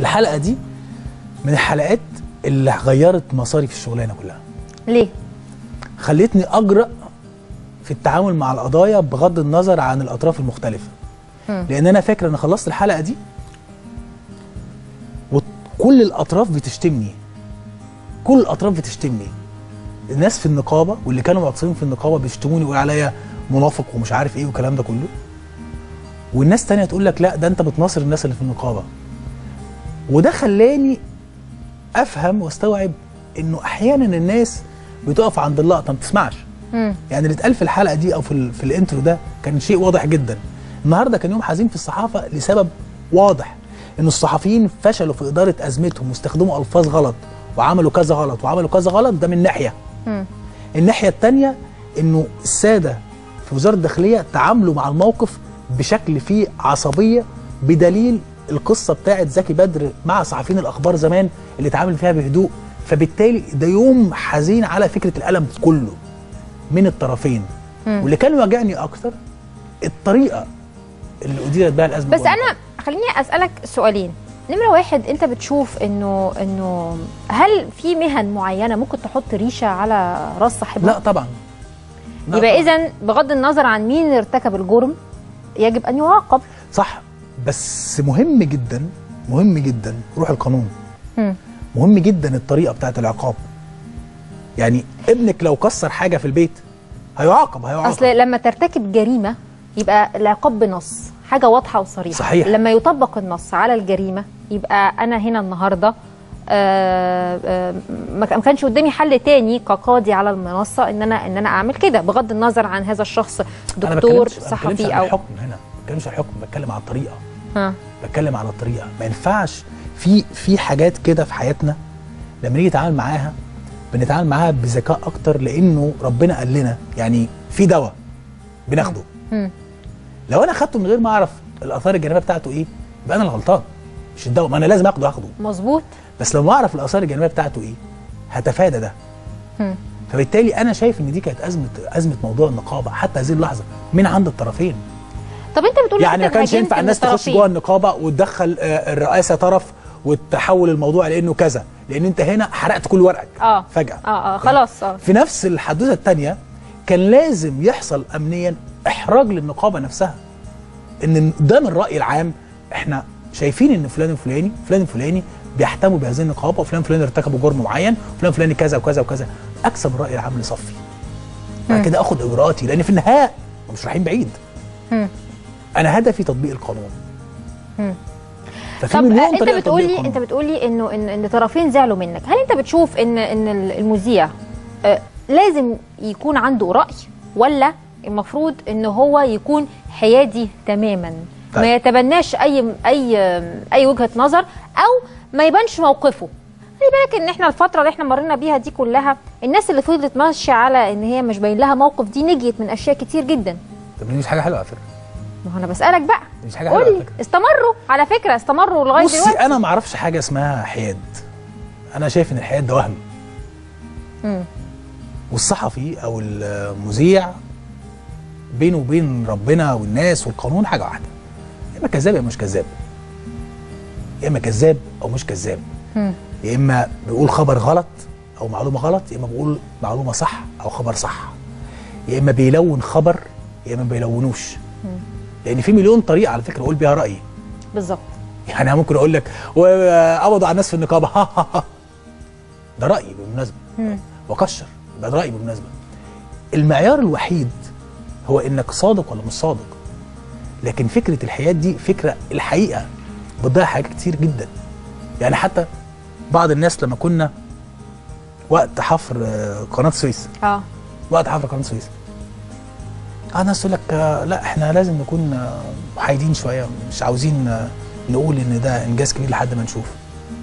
الحلقه دي من الحلقات اللي غيرت مساري في الشغلانه كلها ليه خلتني اجرأ في التعامل مع القضايا بغض النظر عن الاطراف المختلفه مم. لان انا فاكر انا خلصت الحلقه دي وكل الاطراف بتشتمني كل الاطراف بتشتمني الناس في النقابه واللي كانوا معتصمين في النقابه بيشتموني ويقولوا عليا منافق ومش عارف ايه والكلام ده كله والناس تانية تقول لك لا ده انت بتناصر الناس اللي في النقابه وده خلاني افهم واستوعب انه احيانا الناس بتقف عند اللقطه ما بتسمعش مم. يعني اللي اتقال في الحلقه دي او في, ال- في الانترو ده كان شيء واضح جدا النهارده كان يوم حزين في الصحافه لسبب واضح ان الصحفيين فشلوا في اداره ازمتهم واستخدموا الفاظ غلط وعملوا كذا غلط وعملوا كذا غلط ده من ناحيه مم. الناحيه الثانيه انه الساده في وزاره الداخليه تعاملوا مع الموقف بشكل فيه عصبيه بدليل القصه بتاعت زكي بدر مع صحفيين الاخبار زمان اللي اتعامل فيها بهدوء فبالتالي ده يوم حزين على فكره الالم كله من الطرفين مم. واللي كان واجعني اكتر الطريقه اللي اديرت بها الازمه بس جوه انا خليني اسالك سؤالين نمره واحد انت بتشوف انه انه هل في مهن معينه ممكن تحط ريشه على راس صاحبها لا طبعا لا يبقى طبعاً. اذا بغض النظر عن مين اللي ارتكب الجرم يجب ان يعاقب صح بس مهم جدا مهم جدا روح القانون مم. مهم جدا الطريقه بتاعت العقاب يعني ابنك لو كسر حاجه في البيت هيعاقب هيعاقب اصل لما ترتكب جريمه يبقى العقاب بنص حاجه واضحه وصريحه صحيح. لما يطبق النص على الجريمه يبقى انا هنا النهارده آه، آه، ما كان- ما كانش قدامي حل تاني كقاضي على المنصه ان انا ان انا اعمل كده بغض النظر عن هذا الشخص أنا دكتور بتكلمش- أنا بتكلمش صحفي عن او الحكم هنا ما بتكلمش عن الحكم بتكلم عن الطريقه ها بتكلم على الطريقه ما ينفعش في في حاجات كده في حياتنا لما نيجي نتعامل معاها بنتعامل معاها بذكاء اكتر لانه ربنا قال لنا يعني في دواء بناخده مم. لو انا خدته من غير ما اعرف الاثار الجانبيه بتاعته ايه يبقى انا الغلطان مش الدواء ما انا لازم اخده اخده مظبوط بس لما اعرف الاثار الجانبيه بتاعته ايه هتفادى ده مم. فبالتالي انا شايف ان دي كانت ازمه ازمه موضوع النقابه حتى هذه اللحظه من عند الطرفين طب انت بتقول يعني ما أنت كانش هاجمت ينفع من الناس تخش الطرفين. جوه النقابه وتدخل آه، الرئاسه طرف وتحول الموضوع لانه كذا لان انت هنا حرقت كل ورقك اه فجاه اه اه خلاص اه في نفس الحدوته الثانيه كان لازم يحصل امنيا احراج للنقابه نفسها ان قدام الراي العام احنا شايفين ان فلان الفلاني فلان الفلاني بيحتموا بهذه النقابه وفلان الفلاني ارتكبوا جرم معين وفلان الفلاني كذا وكذا وكذا اكسب الراي العام لصفي بعد مم. كده اخد اجراءاتي لان في النهايه مش رايحين بعيد مم. انا هدفي تطبيق القانون مم. ففي طب مليون آه، انت طريقه بتقول تطبيق لي القانون. انت بتقول لي انه ان ان طرفين زعلوا منك هل انت بتشوف ان ان المذيع آه، لازم يكون عنده راي ولا المفروض ان هو يكون حيادي تماما طيب. ما يتبناش اي اي اي وجهه نظر او ما يبانش موقفه خلي بالك ان احنا الفتره اللي احنا مرينا بيها دي كلها الناس اللي فضلت ماشيه على ان هي مش باين لها موقف دي نجيت من اشياء كتير جدا طب دي مش حاجه حلوه على فكره ما هو انا بسالك بقى دي مش حاجه حلوه قول على لي فكره استمروا على فكره استمروا لغايه بصي دلوقتي انا ما اعرفش حاجه اسمها حياد انا شايف ان الحياد ده وهم مم. والصحفي او المذيع بينه وبين ربنا والناس والقانون حاجه واحده يا اما كذاب يا مش كذاب يا اما كذاب او مش كذاب مم. يا اما بيقول خبر غلط او معلومه غلط يا اما بيقول معلومه صح او خبر صح يا اما بيلون خبر يا اما ما بيلونوش لان في مليون طريقه على فكره اقول بيها رايي بالظبط يعني انا ممكن اقول لك وقبضوا على الناس في النقابه ها ها ها ده رايي بالمناسبه مم. واكشر ده رايي بالمناسبه المعيار الوحيد هو انك صادق ولا مش صادق لكن فكره الحياد دي فكره الحقيقه بتضيع حاجات كتير جدا يعني حتى بعض الناس لما كنا وقت حفر آه، قناه سويس اه وقت حفر قناه سويس قعد ناس تقول لك آه، لا احنا لازم نكون آه، محايدين شويه مش عاوزين آه، نقول ان ده انجاز كبير لحد ما نشوف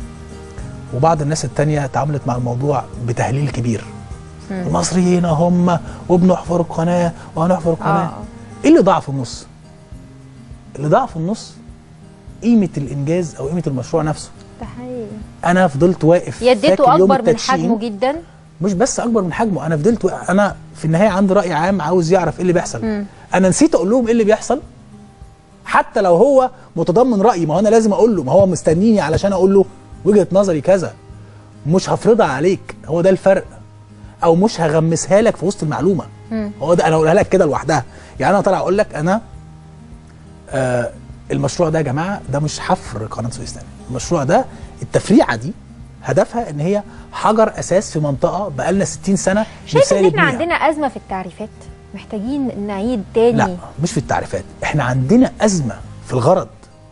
وبعض الناس التانية تعاملت مع الموضوع بتهليل كبير مم. المصريين هم وبنحفر القناه وهنحفر القناه آه. ايه اللي ضاع في النص؟ اللي ضاع في النص قيمه الانجاز او قيمه المشروع نفسه ده حقيقي انا فضلت واقف فاكر يديته يوم اكبر من التدشين. حجمه جدا مش بس اكبر من حجمه انا فضلت واقف- انا في النهايه عندي راي عام عاوز يعرف ايه اللي بيحصل مم. انا نسيت اقول لهم ايه اللي بيحصل حتى لو هو متضمن رايي ما هو انا لازم اقول له ما هو مستنيني علشان اقول له وجهه نظري كذا مش هفرضها عليك هو ده الفرق او مش هغمسها لك في وسط المعلومه هو ده انا اقولها لك كده لوحدها يعني انا طالع اقول لك انا آه المشروع ده يا جماعه ده مش حفر قناه سويس تاني المشروع ده التفريعه دي هدفها ان هي حجر اساس في منطقه بقالنا 60 سنه شايف ان نفسنا احنا نبنيها. عندنا ازمه في التعريفات محتاجين نعيد تاني لا مش في التعريفات احنا عندنا ازمه في الغرض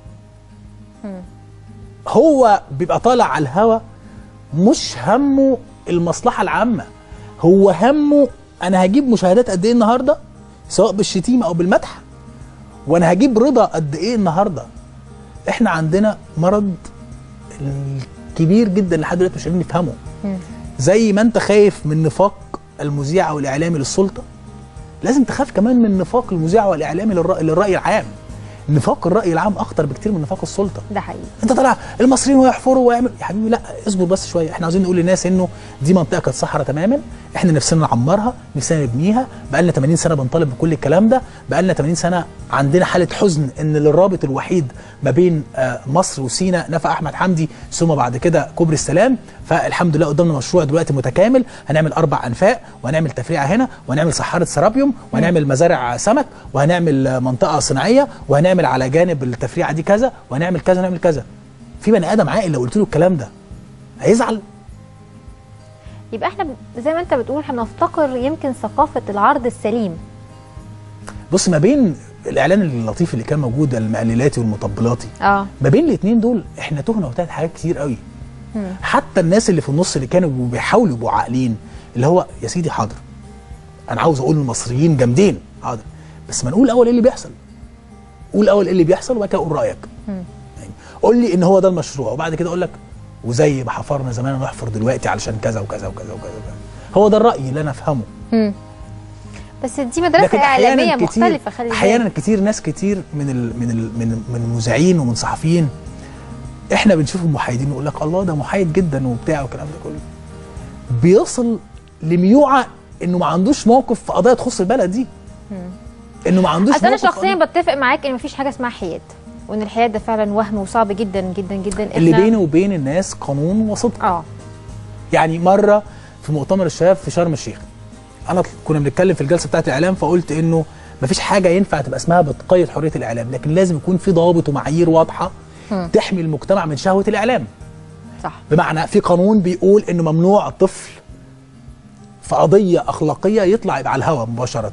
هو بيبقى طالع على الهوا مش همه المصلحه العامه هو همه انا هجيب مشاهدات قد ايه النهارده سواء بالشتيمه او بالمدح وانا هجيب رضا قد ايه النهارده احنا عندنا مرض كبير جدا لحد دلوقتي مش قادرين نفهمه زي ما انت خايف من نفاق المذيع او الاعلامي للسلطه لازم تخاف كمان من نفاق المذيع والاعلامي للرأي, للراي العام نفاق الراي العام اخطر بكتير من نفاق السلطه ده حقيقي انت طالع المصريين ويحفروا ويعملوا يا حبيبي لا اصبر بس شويه احنا عاوزين نقول للناس انه دي منطقه كانت صحراء تماما احنا نفسنا نعمرها نفسنا نبنيها بقى لنا 80 سنه بنطالب بكل الكلام ده بقى لنا 80 سنه عندنا حاله حزن ان الرابط الوحيد ما بين آه، مصر وسينا نفع احمد حمدي ثم بعد كده كوبري السلام فالحمد لله قدامنا مشروع دلوقتي متكامل هنعمل اربع انفاق وهنعمل تفريعه هنا وهنعمل صحاره سرابيوم وهنعمل مزارع سمك وهنعمل آه، منطقه صناعيه وهنعمل على جانب التفريعه دي كذا وهنعمل كذا ونعمل كذا في بني ادم عاقل لو قلت له الكلام ده هيزعل يبقى احنا ب- زي ما انت بتقول هنفتقر يمكن ثقافه العرض السليم بص ما بين الاعلان اللطيف اللي كان موجود المقللاتي والمطبلاتي اه ما بين الاثنين دول احنا تهنا وتاهت حاجات كتير قوي حتى الناس اللي في النص اللي كانوا بيحاولوا يبقوا عاقلين اللي هو يا سيدي حاضر انا عاوز اقول المصريين جامدين حاضر بس ما نقول اول ايه اللي بيحصل قول اول ايه اللي بيحصل وبعد كده قول رايك يعني قول لي ان هو ده المشروع وبعد كده اقول لك وزي ما حفرنا زمان نحفر دلوقتي علشان كذا وكذا وكذا وكذا, وكذا. هو ده الراي اللي انا افهمه مم. بس دي مدرسه لكن اعلاميه احيانا مختلفه كتير خلي بالك. احيانا كتير ناس كتير من ال من ال من من المذيعين ومن صحفيين احنا بنشوفهم محايدين نقول لك الله ده محايد جدا وبتاع والكلام ده كله بيوصل لميوعه انه ما عندوش موقف في قضايا تخص البلد دي انه ما عندوش اصل انا موقف في شخصيا قضية- بتفق معاك ان مفيش حاجه اسمها حياد وان الحياد ده فعلا وهم وصعب جدا جدا جدا اللي إحنا- بيني وبين الناس قانون وصدق اه يعني مره في مؤتمر الشباب في شرم الشيخ انا كنا بنتكلم في الجلسه بتاعت الاعلام فقلت انه مفيش حاجه ينفع تبقى اسمها بتقيد حريه الاعلام لكن لازم يكون في ضوابط ومعايير واضحه تحمي المجتمع من شهوه الاعلام صح بمعنى في قانون بيقول انه ممنوع طفل في قضيه اخلاقيه يطلع يبقى على الهواء مباشره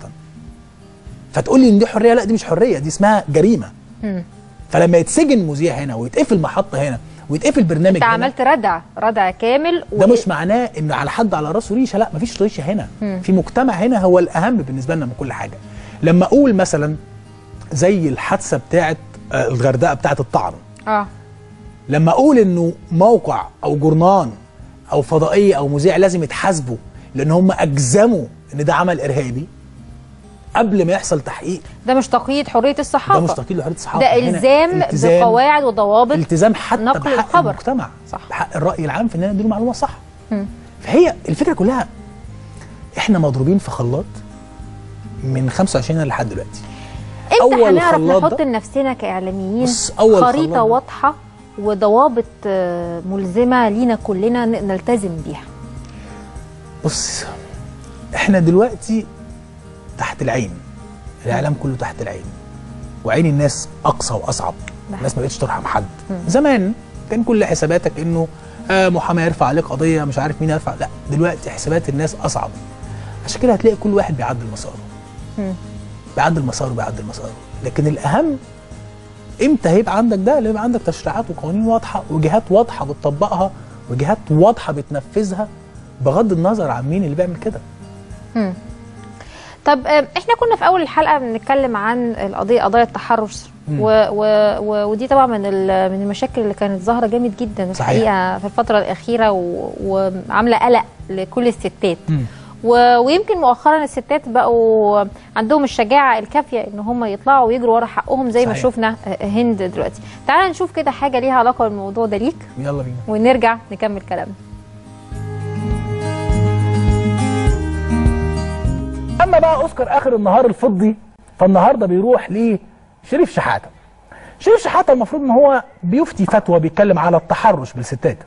فتقول لي ان دي حريه لا دي مش حريه دي اسمها جريمه فلما يتسجن مذيع هنا ويتقفل محطه هنا ويتقفل برنامج انت هنا عملت ردع ردع كامل ده مش معناه ان على حد على راسه ريشه لا مفيش ريشه هنا في مجتمع هنا هو الاهم بالنسبه لنا من كل حاجه لما اقول مثلا زي الحادثه بتاعه آه، الغردقه بتاعه الطعن اه لما اقول انه موقع او جورنان او فضائيه او مذيع لازم يتحاسبوا لان هم اجزموا ان ده عمل ارهابي قبل ما يحصل تحقيق ده مش تقييد حريه الصحافه ده مش تقييد لحريه الصحافه ده هنا الزام التزام- بقواعد وضوابط التزام حتى نقل بحق الخبر. المجتمع صح. بحق الراي العام في اننا نديله معلومه صح فهي الفكره كلها احنا مضروبين في خلاط من 25 لحد دلوقتي امتى أول هنعرف خلاط نحط ده- لنفسنا كاعلاميين بص، أول خلاط خريطه ده- واضحه وضوابط آه، ملزمه لينا كلنا ن- نلتزم بيها بص احنا دلوقتي تحت العين الاعلام كله تحت العين وعين الناس اقصى واصعب ده الناس ما بقتش ترحم حد زمان كان كل حساباتك انه آه محامي يرفع عليك قضيه مش عارف مين يرفع لا دلوقتي حسابات الناس اصعب عشان كده هتلاقي كل واحد بيعدل مساره بيعدل مساره بيعدل مساره لكن الاهم امتى هيبقى عندك ده اللي يبقى عندك تشريعات وقوانين واضحه وجهات واضحه بتطبقها وجهات واضحه بتنفذها بغض النظر عن مين اللي بيعمل كده طب آه، احنا كنا في اول الحلقه بنتكلم عن القضيه قضايا التحرش و و و ودي طبعا من ال- من المشاكل اللي كانت ظاهره جامد جدا صحيح. الحقيقه في الفتره الاخيره و- وعامله قلق لكل الستات مم. و- ويمكن مؤخرا الستات بقوا عندهم الشجاعه الكافيه ان هم يطلعوا ويجروا ورا حقهم زي ما صحيح. شفنا آه، هند دلوقتي تعال نشوف كده حاجه ليها علاقه بالموضوع ده ليك يلا بينا ونرجع نكمل كلامنا اما بقى اوسكار اخر النهار الفضي فالنهارده بيروح لشريف شحاته شريف شحاته المفروض ان هو بيفتي فتوى بيتكلم على التحرش بالستات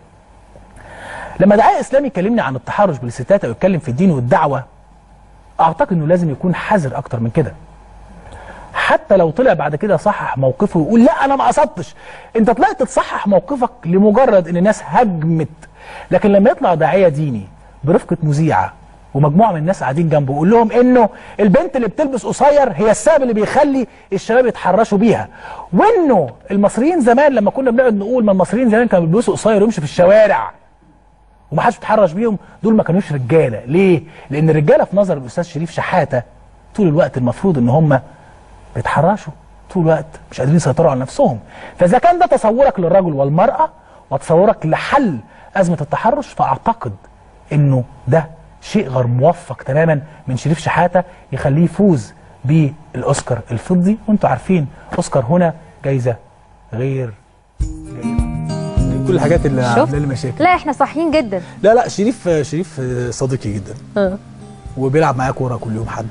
لما دعاء اسلامي يكلمني عن التحرش بالستات او يتكلم في الدين والدعوه اعتقد انه لازم يكون حذر اكتر من كده حتى لو طلع بعد كده صحح موقفه ويقول لا انا ما قصدتش انت طلعت تصحح موقفك لمجرد ان الناس هجمت لكن لما يطلع داعيه ديني برفقه مذيعه ومجموعه من الناس قاعدين جنبه يقول لهم انه البنت اللي بتلبس قصير هي السبب اللي بيخلي الشباب يتحرشوا بيها وانه المصريين زمان لما كنا بنقعد نقول ما المصريين زمان كانوا بيلبسوا قصير ويمشوا في الشوارع ومحدش بيتحرش بيهم دول ما كانوش رجاله ليه لان الرجاله في نظر الاستاذ شريف شحاته طول الوقت المفروض ان هم بيتحرشوا طول الوقت مش قادرين يسيطروا على نفسهم فاذا كان ده تصورك للرجل والمراه وتصورك لحل ازمه التحرش فاعتقد انه ده شيء غير موفق تماما من شريف شحاته يخليه يفوز بالاوسكار الفضي وانتم عارفين اوسكار هنا جايزه غير جيده كل الحاجات اللي شفت؟ عامله لي مشاكل لا احنا صاحيين جدا لا لا شريف شريف صديقي جدا اه وبيلعب معايا كوره كل يوم حد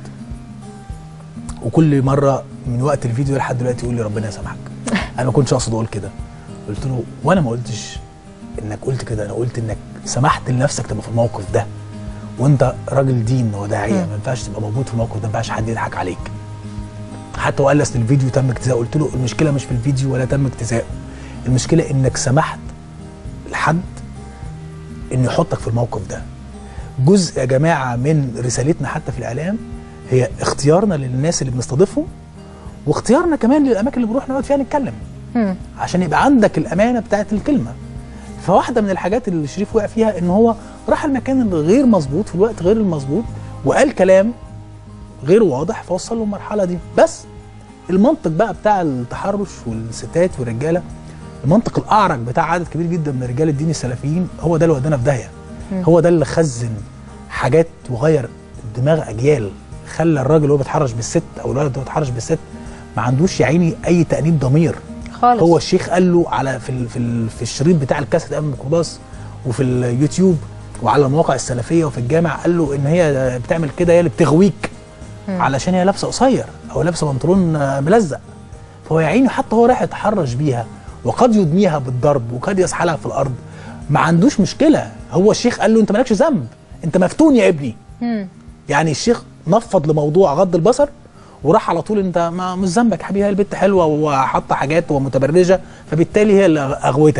وكل مره من وقت الفيديو ده لحد دلوقتي يقول لي ربنا يسامحك انا ما كنتش اقصد اقول كده قلت له وانا ما قلتش انك قلت كده انا قلت انك سمحت لنفسك تبقى في الموقف ده وانت راجل دين وداعيه ما ينفعش تبقى موجود في الموقف ده ما ينفعش حد يضحك عليك حتى وقال لي اصل الفيديو تم اجتزاءه قلت له المشكله مش في الفيديو ولا تم اجتزاءه المشكله انك سمحت لحد انه يحطك في الموقف ده جزء يا جماعه من رسالتنا حتى في الاعلام هي اختيارنا للناس اللي بنستضيفهم واختيارنا كمان للاماكن اللي بنروح نقعد فيها نتكلم مم. عشان يبقى عندك الامانه بتاعت الكلمه فواحده من الحاجات اللي شريف وقع فيها ان هو راح المكان الغير مظبوط في الوقت غير المظبوط وقال كلام غير واضح فوصل له المرحله دي بس المنطق بقى بتاع التحرش والستات والرجاله المنطق الاعرج بتاع عدد كبير جدا من رجال الدين السلفيين هو ده اللي ودانا في داهيه هو ده اللي خزن حاجات وغير دماغ اجيال خلى الراجل اللي هو بيتحرش بالست او الولد اللي هو بيتحرش بالست ما عندوش يا عيني اي تانيب ضمير خالص هو الشيخ قال له على في ال في, ال في الشريط بتاع الكاسيت امام الميكروباص وفي اليوتيوب وعلى المواقع السلفيه وفي الجامع قال له ان هي بتعمل كده هي اللي بتغويك علشان هي لابسه قصير او لابسه بنطلون آه، ملزق فهو يا عيني حتى هو رايح يتحرش بيها وقد يدميها بالضرب وقد يسحلها في الارض ما عندوش مشكله هو الشيخ قال له انت مالكش ذنب انت مفتون يا ابني مم. يعني الشيخ نفض لموضوع غض البصر وراح على طول انت ما مش ذنبك يا حبيبي هي البنت حلوه وحاطه حاجات ومتبرجه فبالتالي هي اللي اغوتك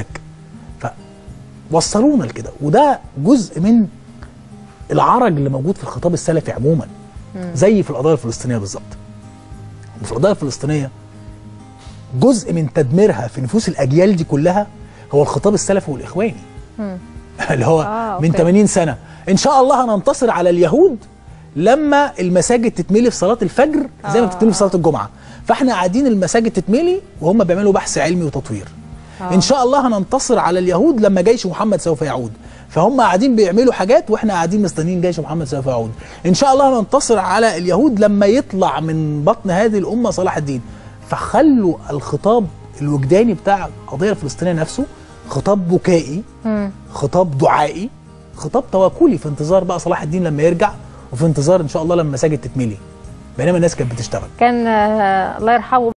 فوصلونا لكده وده جزء من العرج اللي موجود في الخطاب السلفي عموما زي في القضايا الفلسطينيه بالظبط وفي القضايا الفلسطينيه جزء من تدميرها في نفوس الاجيال دي كلها هو الخطاب السلفي والاخواني اللي هو آه، من أوكي. 80 سنه ان شاء الله هننتصر على اليهود لما المساجد تتملي في صلاه الفجر زي ما آه. بتتملي في صلاه الجمعه فاحنا قاعدين المساجد تتملي وهم بيعملوا بحث علمي وتطوير آه. ان شاء الله هننتصر على اليهود لما جيش محمد سوف يعود فهم قاعدين بيعملوا حاجات واحنا قاعدين مستنيين جيش محمد سوف يعود ان شاء الله هننتصر على اليهود لما يطلع من بطن هذه الامه صلاح الدين فخلوا الخطاب الوجداني بتاع القضيه الفلسطينيه نفسه خطاب بكائي مم. خطاب دعائي خطاب توكلي في انتظار بقى صلاح الدين لما يرجع وفي انتظار ان شاء الله لما المساجد تتملي بينما الناس كانت بتشتغل كان آه، الله يرحمه